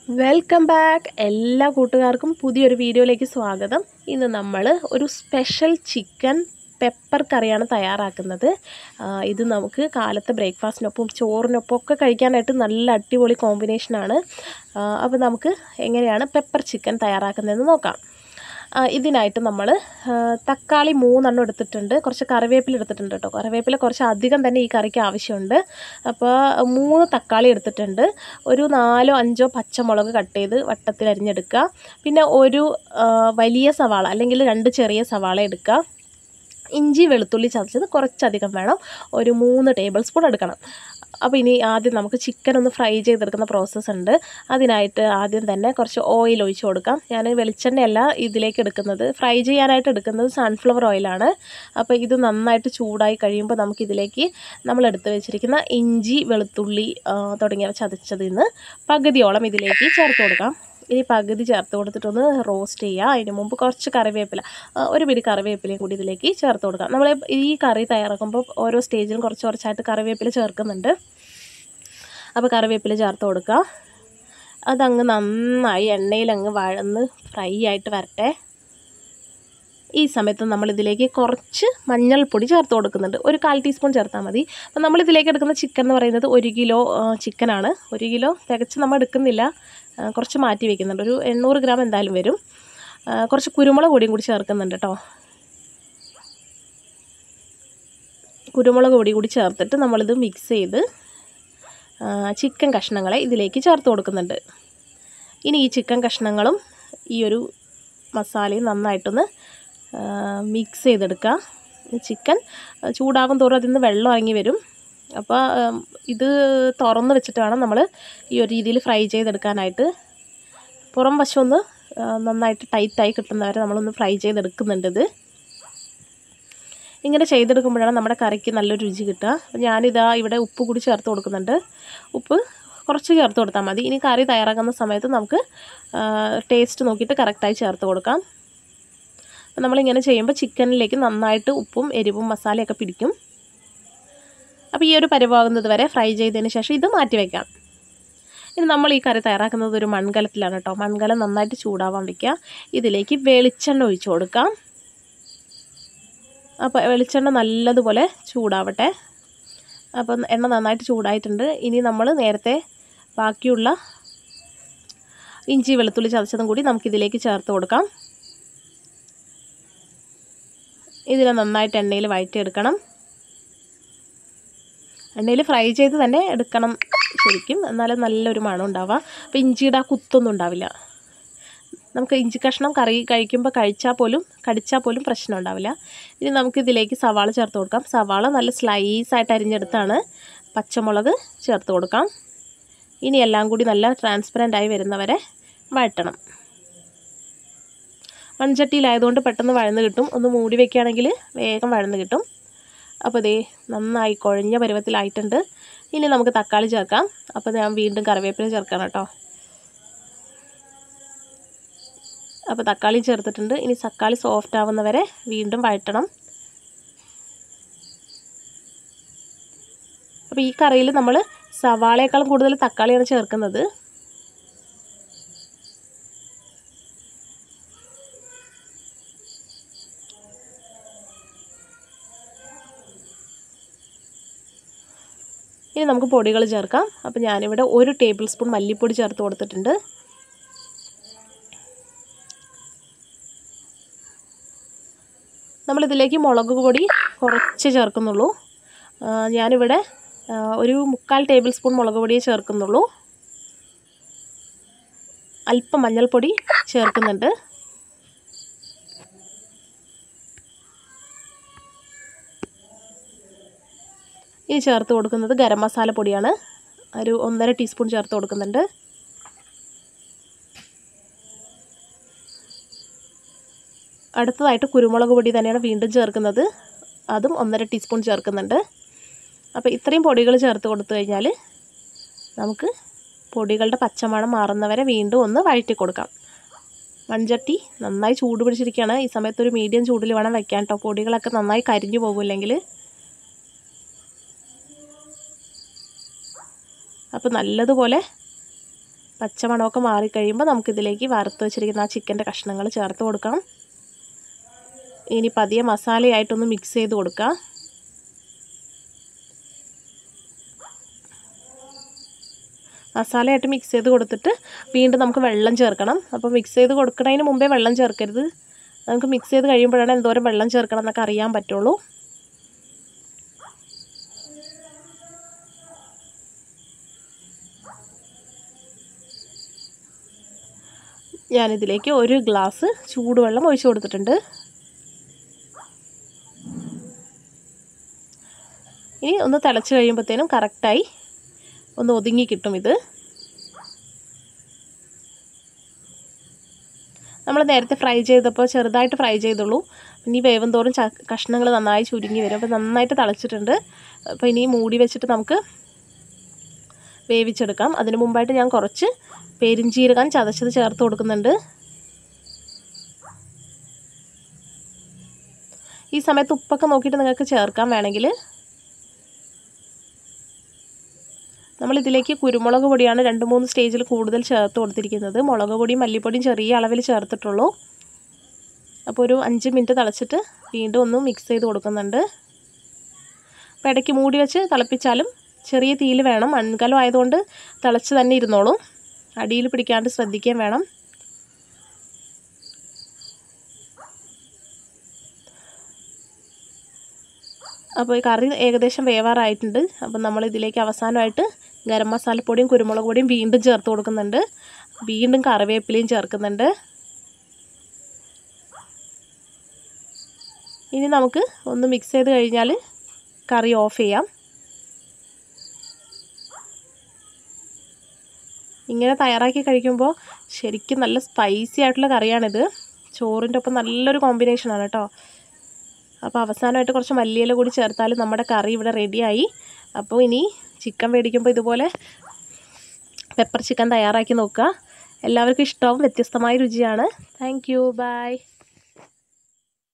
welcome back എല്ലാ കൂട്ടുകാർക്കും പുതിയൊരു വീഡിയോയിലേക്ക് സ്വാഗതം ഇന്ന് നമ്മൾ ഒരു സ്പെഷ്യൽ ചിക്കൻ പെപ്പർ കറിയാണ് തയ്യാറാക്കുന്നത് ആ, ഇത് നമുക്ക് കാലത്തെ ബ്രേക്ക്ഫാസ്റ്റിനൊപ്പം ചോറിനൊപ്പം ഒക്കെ കഴിക്കാനായിട്ട് നല്ല അടിപൊളി കോമ്പിനേഷനാണ് അപ്പോൾ നമുക്ക് എങ്ങനെയാണ് പെപ്പർ ചിക്കൻ തയ്യാറാക്കുന്നതെന്ന് നോക്കാം ആ, ഇതിനായിട്ട് നമ്മൾ തക്കാളി മൂന്നെണ്ണം എടുത്തിട്ടുണ്ട് കുറച്ച് കറിവേപ്പില എടുത്തിട്ടുണ്ട് കേട്ടോ കറിവേപ്പില കുറച്ച് അധികം തന്നെ ഈ കറിക്ക് ആവശ്യമുണ്ട് അപ്പോൾ മൂന്ന് തക്കാളി എടുത്തിട്ടുണ്ട് ഒരു നാലോ അഞ്ചോ പച്ചമുളക് കട്ട് ചെയ്ത് വട്ടത്തിൽ അരിഞ്ഞെടുക്കുക പിന്നെ ഒരു ആ, വലിയ സവാള അല്ലെങ്കിൽ രണ്ട് ചെറിയ സവാള എടുക്കുക ഇഞ്ചി വെളുത്തുള്ളി ചതച്ചത് കുറച്ചധികം വേണം ഒരു മൂന്ന് ടേബിൾ സ്പൂൺ എടുക്കണം അപ്പോൾ ഇനി ആദ്യം നമുക്ക് ചിക്കൻ ഒന്ന് ഫ്രൈ ചെയ്തെടുക്കുന്ന പ്രോസസ്സ് ഉണ്ട് അതിനായിട്ട് ആദ്യം തന്നെ കുറച്ച് ഓയിൽ ഒഴിച്ച് കൊടുക്കാം ഞാൻ വെളിച്ചെണ്ണയല്ല ഇതിലേക്ക് എടുക്കുന്നത് ഫ്രൈ ചെയ്യാനായിട്ട് എടുക്കുന്നത് സൺഫ്ലവർ ഓയിലാണ് അപ്പോൾ ഇത് നന്നായിട്ട് ചൂടായി കഴിയുമ്പോൾ നമുക്കിതിലേക്ക് നമ്മൾ എടുത്ത് വെച്ചിരിക്കുന്ന ഇഞ്ചി വെളുത്തുള്ളി ആ, തുടങ്ങിയവ ചതച്ചതിൽ നിന്ന് പകുതിയോളം ഇതിലേക്ക് ചേർത്ത് കൊടുക്കാം ഇനി പകുതി ചേർത്ത് കൊടുത്തിട്ടൊന്ന് റോസ്റ്റ് ചെയ്യുക അതിന് മുമ്പ് കുറച്ച് കറിവേപ്പില ആ, ഒരു പിടി കറിവേപ്പിലയും കൂടി ഇതിലേക്ക് ചേർത്ത് കൊടുക്കാം നമ്മൾ ഈ കറി തയ്യാറാക്കുമ്പോൾ ഓരോ സ്റ്റേജിലും കുറച്ച് കുറച്ചായിട്ട് കറിവേപ്പില ചേർക്കുന്നുണ്ട് അപ്പോൾ കറിവേപ്പില ചേർത്ത് കൊടുക്കുക അതങ്ങ് നന്നായി എണ്ണയിലങ്ങ് വഴന്ന് ഫ്രൈ ആയിട്ട് വരട്ടെ ഈ സമയത്ത് നമ്മളിതിലേക്ക് കുറച്ച് മഞ്ഞൾപ്പൊടി ചേർത്ത് കൊടുക്കുന്നുണ്ട് ഒരു കാൽ ടീസ്പൂൺ ചേർത്താൽ മതി അപ്പോൾ നമ്മളിതിലേക്ക് എടുക്കുന്ന ചിക്കൻ എന്ന് പറയുന്നത് ഒരു കിലോ ചിക്കനാണ് ഒരു കിലോ തികച്ച് നമ്മൾ എടുക്കുന്നില്ല ആ, കുറച്ച് മാറ്റി വയ്ക്കുന്നുണ്ട് ഒരു എണ്ണൂറ് ഗ്രാം എന്തായാലും വരും ആ, കുറച്ച് കുരുമുളക് പൊടിയും കൂടി ചേർക്കുന്നുണ്ട് കേട്ടോ കുരുമുളക് പൊടി കൂടി ചേർത്തിട്ട് നമ്മളിത് മിക്സ് ചെയ്ത് ആ, ചിക്കൻ കഷ്ണങ്ങളെ ഇതിലേക്ക് ചേർത്ത് കൊടുക്കുന്നുണ്ട് ഇനി ഈ ചിക്കൻ കഷ്ണങ്ങളും ഈ ഒരു മസാലയും നന്നായിട്ടൊന്ന് മിക്സ് ചെയ്തെടുക്കുക ചിക്കൻ ചൂടാകും തോറും അതിൽ നിന്ന് വെള്ളം ഇറങ്ങി വരും അപ്പോൾ ഇത് തുറന്ന് വെച്ചിട്ട് വേണം നമ്മൾ ഈ ഒരു രീതിയിൽ ഫ്രൈ ചെയ്തെടുക്കാനായിട്ട് പുറം വശം ഒന്ന് ആ, നന്നായിട്ട് ടൈറ്റായി കിട്ടുന്നവരെ നമ്മളൊന്ന് ഫ്രൈ ചെയ്തെടുക്കുന്നുണ്ട് ഇത് ഇങ്ങനെ ചെയ്തെടുക്കുമ്പോഴാണ് നമ്മുടെ കറിക്ക് നല്ലൊരു രുചി കിട്ടുക അപ്പോൾ ഞാനിതാ ഇവിടെ ഉപ്പ് കൂടി ചേർത്ത് കൊടുക്കുന്നുണ്ട് ഉപ്പ് കുറച്ച് ചേർത്ത് കൊടുത്താൽ മതി ഇനി കറി തയ്യാറാക്കുന്ന സമയത്ത് നമുക്ക് ടേസ്റ്റ് നോക്കിയിട്ട് കറക്റ്റായി ചേർത്ത് കൊടുക്കാം അപ്പോൾ നമ്മളിങ്ങനെ ചെയ്യുമ്പോൾ ചിക്കനിലേക്ക് നന്നായിട്ട് ഉപ്പും എരിവും മസാലയൊക്കെ പിടിക്കും അപ്പോൾ ഈ ഒരു പരിവാകുന്നത് വരെ ഫ്രൈ ചെയ്തതിന് ശേഷം ഇത് മാറ്റി വയ്ക്കാം ഇനി നമ്മൾ ഈ കറി തയ്യാറാക്കുന്നത് ഒരു മൺകലത്തിലാണ് കേട്ടോ മൺകലം നന്നായിട്ട് ചൂടാവാൻ വയ്ക്കുക ഇതിലേക്ക് വെളിച്ചെണ്ണ ഒഴിച്ചു കൊടുക്കാം അപ്പോൾ വെളിച്ചെണ്ണ നല്ലതുപോലെ ചൂടാവട്ടെ അപ്പം എണ്ണ നന്നായിട്ട് ചൂടായിട്ടുണ്ട് ഇനി നമ്മൾ നേരത്തെ ബാക്കിയുള്ള ഇഞ്ചി വെളുത്തുള്ളി ചതച്ചതും കൂടി നമുക്കിതിലേക്ക് ചേർത്ത് കൊടുക്കാം ഇതിനെ നന്നായിട്ട് എണ്ണയിൽ വഴറ്റിയെടുക്കണം എണ്ണയിൽ ഫ്രൈ ചെയ്ത് തന്നെ എടുക്കണം ശരിക്കും എന്നാലും നല്ലൊരു മണം ഉണ്ടാവുക അപ്പോൾ ഇഞ്ചിയുടെ ആ കുത്തൊന്നും ഉണ്ടാവില്ല നമുക്ക് ഇഞ്ചി കഷ്ണം കറി കഴിക്കുമ്പോൾ കഴിച്ചാൽ പോലും കടിച്ചാൽ പോലും പ്രശ്നം ഉണ്ടാവില്ല ഇനി നമുക്ക് ഇതിലേക്ക് സവാള ചേർത്ത് കൊടുക്കാം സവാള നല്ല സ്ലൈസായിട്ട് അരിഞ്ഞെടുത്താണ് പച്ചമുളക് ചേർത്ത് കൊടുക്കാം ഇനി എല്ലാം കൂടി നല്ല ട്രാൻസ്പെറൻ്റ് ആയി വരുന്നവരെ വഴറ്റണം മൺചട്ടിയിലായതുകൊണ്ട് പെട്ടെന്ന് വഴന്ന് കിട്ടും ഒന്ന് മൂടി വെക്കുകയാണെങ്കിൽ വേഗം വഴന്ന് കിട്ടും അപ്പോൾ ദേ നന്നായി കുഴഞ്ഞ പരുവത്തിലായിട്ടുണ്ട് ഇനി നമുക്ക് തക്കാളി ചേർക്കാം അപ്പോൾ ഞാൻ വീണ്ടും കറിവേപ്പില ചേർക്കാം കേട്ടോ അപ്പോൾ തക്കാളി ചേർത്തിട്ടുണ്ട് ഇനി തക്കാളി സോഫ്റ്റ് ആവുന്നവരെ വീണ്ടും വഴറ്റണം അപ്പോൾ ഈ കറിയിൽ നമ്മൾ സവാളയേക്കാളും കൂടുതൽ തക്കാളിയാണ് ചേർക്കുന്നത് ഇനി നമുക്ക് പൊടികൾ ചേർക്കാം അപ്പോൾ ഞാനിവിടെ ഒരു ടേബിൾ സ്പൂൺ മല്ലിപ്പൊടി ചേർത്ത് കൊടുത്തിട്ടുണ്ട് നമ്മളിതിലേക്ക് മുളക് പൊടി കുറച്ച് ചേർക്കുന്നുള്ളൂ ആ, ഞാനിവിടെ ആ, ഒരു മുക്കാൽ ടേബിൾ സ്പൂൺ മുളക് പൊടിയേ ചേർക്കുന്നുള്ളൂ അല്പം മഞ്ഞൾപ്പൊടി ചേർക്കുന്നുണ്ട് ഇനി ചേർത്ത് കൊടുക്കുന്നത് ഗരം മസാല പൊടിയാണ് ഒരു ഒന്നര ടീസ്പൂൺ ചേർത്ത് കൊടുക്കുന്നുണ്ട് അടുത്തതായിട്ട് കുരുമുളക് പൊടി തന്നെയാണ് വീണ്ടും ചേർക്കുന്നത് അതും ഒന്നര ടീസ്പൂൺ ചേർക്കുന്നുണ്ട് അപ്പോൾ ഇത്രയും പൊടികൾ ചേർത്ത് കൊടുത്തു കഴിഞ്ഞാൽ നമുക്ക് പൊടികളുടെ പച്ചമണം മാറുന്നവരെ വീണ്ടും ഒന്ന് വഴറ്റി കൊടുക്കാം മൺചട്ടി നന്നായി ചൂട് പിടിച്ചിരിക്കുകയാണ് ഈ സമയത്ത് ഒരു മീഡിയം ചൂടിൽ വേണം വെക്കാൻ കേട്ടോ പൊടികളൊക്കെ നന്നായി കരിഞ്ഞു പോകില്ലെങ്കിൽ അപ്പോൾ നല്ലതുപോലെ പച്ചമണമൊക്കെ മാറിക്കഴിയുമ്പോൾ നമുക്കിതിലേക്ക് വറുത്ത് വെച്ചിരിക്കുന്ന ആ ചിക്കൻ്റെ കഷ്ണങ്ങൾ ചേർത്ത് കൊടുക്കാം ഇനി പതിയെ മസാലയായിട്ടൊന്ന് മിക്സ് ചെയ്ത് കൊടുക്കാം മസാലയായിട്ട് മിക്സ് ചെയ്ത് കൊടുത്തിട്ട് വീണ്ടും നമുക്ക് വെള്ളം ചേർക്കണം അപ്പോൾ മിക്സ് ചെയ്ത് കൊടുക്കുന്നതിന് മുമ്പേ വെള്ളം ചേർക്കരുത് നമുക്ക് മിക്സ് ചെയ്ത് കഴിയുമ്പോഴാണ് എന്തോരം വെള്ളം ചേർക്കണം എന്നൊക്കെ അറിയാൻ പറ്റുള്ളൂ ഞാനിതിലേക്ക് ഒരു ഗ്ലാസ് ചൂടുവെള്ളം ഒഴിച്ചു കൊടുത്തിട്ടുണ്ട് ഇനി ഒന്ന് തിളച്ച് കഴിയുമ്പോഴത്തേനും കറക്റ്റായി ഒന്ന് ഒതുങ്ങി കിട്ടും ഇത് നമ്മൾ നേരത്തെ ഫ്രൈ ചെയ്തപ്പോൾ ചെറുതായിട്ട് ഫ്രൈ ചെയ്തുള്ളൂ ഇനി വേവും തോറും ച കഷ്ണങ്ങൾ നന്നായി ചുരുങ്ങി വരും അപ്പോൾ നന്നായിട്ട് തിളച്ചിട്ടുണ്ട് അപ്പോൾ ഇനി മൂടി വെച്ചിട്ട് നമുക്ക് വേവിച്ചെടുക്കാം അതിന് മുമ്പായിട്ട് ഞാൻ കുറച്ച് പെരിഞ്ചീരകം ചതച്ചത് ചേർത്ത് കൊടുക്കുന്നുണ്ട് ഈ സമയത്ത് ഉപ്പൊക്കെ നോക്കിയിട്ട് നിങ്ങൾക്ക് ചേർക്കാൻ വേണമെങ്കിൽ നമ്മളിതിലേക്ക് കുരുമുളക് പൊടിയാണ് രണ്ട് മൂന്ന് സ്റ്റേജിൽ കൂടുതൽ ചേർത്ത് കൊടുത്തിരിക്കുന്നത് മുളക് പൊടിയും മല്ലിപ്പൊടിയും ചെറിയ അളവിൽ ചേർത്തിട്ടുള്ളൂ അപ്പോൾ ഒരു അഞ്ച് മിനിറ്റ് തിളച്ചിട്ട് വീണ്ടും ഒന്ന് മിക്സ് ചെയ്ത് കൊടുക്കുന്നുണ്ട് അപ്പോൾ ഇടയ്ക്ക് മൂടി വെച്ച് തിളപ്പിച്ചാലും ചെറിയ തീയിൽ വേണം മൺകലം ആയതുകൊണ്ട് തിളച്ച് തന്നെ ഇരുന്നോളും അടിയിൽ പിടിക്കാണ്ട് ശ്രദ്ധിക്കുകയും വേണം അപ്പോൾ ഈ കറി ഏകദേശം വേവാറായിട്ടുണ്ട് അപ്പം നമ്മൾ ഇതിലേക്ക് അവസാനമായിട്ട് ഗരം മസാലപ്പൊടിയും കുരുമുളക് പൊടിയും വീണ്ടും ചേർത്ത് കൊടുക്കുന്നുണ്ട് വീണ്ടും കറിവേപ്പിലയും ചേർക്കുന്നുണ്ട് ഇനി നമുക്ക് ഒന്ന് മിക്സ് ചെയ്ത് കഴിഞ്ഞാൽ കറി ഓഫ് ചെയ്യാം ഇങ്ങനെ തയ്യാറാക്കി കഴിക്കുമ്പോൾ ശരിക്കും നല്ല സ്പൈസി ആയിട്ടുള്ള കറിയാണിത് ചോറിൻ്റെ ഒപ്പം നല്ലൊരു കോമ്പിനേഷനാണ് കേട്ടോ അപ്പോൾ അവസാനമായിട്ട് കുറച്ച് മല്ലിയില കൂടി ചേർത്താൽ നമ്മുടെ കറി ഇവിടെ റെഡിയായി അപ്പോൾ ഇനി ചിക്കൻ മേടിക്കുമ്പോൾ ഇതുപോലെ പെപ്പർ ചിക്കൻ തയ്യാറാക്കി നോക്കുക എല്ലാവർക്കും ഇഷ്ടമാവും വ്യത്യസ്തമായ രുചിയാണ് താങ്ക് യു ബൈ